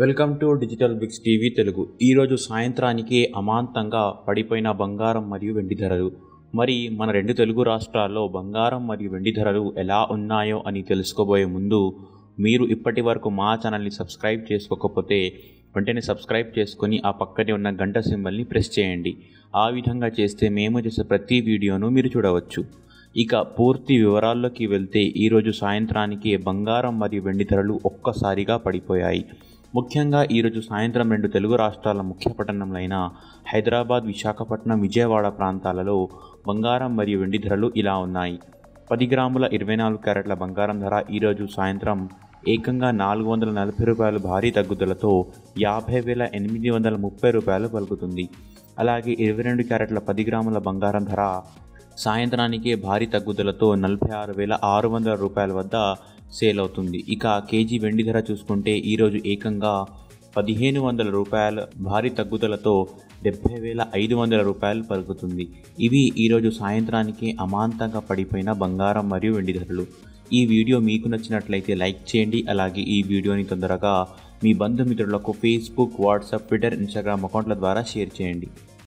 welcome to digital Bix TV Telugu ఈరోజు సాయంత్రానికి అమాంతంగా పడిపోయిన బంగారం మరియు వెండి ధరలు మరి మన రెండు తెలుగు రాష్ట్రాల్లో బంగారం మరియు వెండి ధరలు ఎలా ఉన్నాయో అని తెలుసుకోబోయే ముందు మీరు ఇప్పటి వరకు మా ఛానల్ని సబ్స్క్రైబ్ చేసుకోకపోతే వెంటనే సబ్స్క్రైబ్ చేసుకొని ఆ పక్కనే ఉన్న గంట సింబల్ని ప్రెస్ చేయండి ఆ విధంగా చేస్తే మేము చేసే ప్రతి వీడియోను మీరు చూడవచ్చు ఇక పూర్తి వివరాల్లోకి వెళ్తే ఈరోజు సాయంత్రానికి బంగారం మరియు వెండి ధరలు ఒక్కసారిగా పడిపోయాయి ముఖ్యంగా ఈరోజు సాయంత్రం రెండు తెలుగు రాష్ట్రాల ముఖ్య పట్టణంలైన హైదరాబాద్ విశాఖపట్నం విజయవాడ ప్రాంతాలలో బంగారం మరియు వెండి ధరలు ఇలా ఉన్నాయి పది గ్రాముల ఇరవై నాలుగు క్యారెట్ల బంగారం ధర ఈరోజు సాయంత్రం ఏకంగా నాలుగు వందల నలభై రూపాయలు భారీ తగ్గుదలతో యాభై వేల ఎనిమిది వందల ముప్పై రూపాయలు పలుకుతుంది అలాగే ఇరవై రెండు క్యారెట్ల పది గ్రాముల బంగారం ధర సాయంత్రానికి భారీ తగ్గుదలతో నలభై ఆరు వేల ఆరు వందల రూపాయల వద్ద సేల్ అవుతుంది ఇక కేజీ వెండి ధర చూసుకుంటే ఈరోజు ఏకంగా పదిహేను వందల రూపాయల భారీ తగ్గుదలతో డెబ్బై వేల ఐదు వందల రూపాయలు పలుకుతుంది ఇవి ఈరోజు సాయంత్రానికి అమాంతంగా పడిపోయిన బంగారం మరియు వెండి ధరలు ఈ వీడియో మీకు నచ్చినట్లయితే లైక్ చేయండి అలాగే ఈ వీడియోని తొందరగా మీ బంధుమిత్రులకు ఫేస్బుక్ వాట్సాప్ ట్విట్టర్ ఇన్స్టాగ్రామ్ అకౌంట్ల ద్వారా షేర్ చేయండి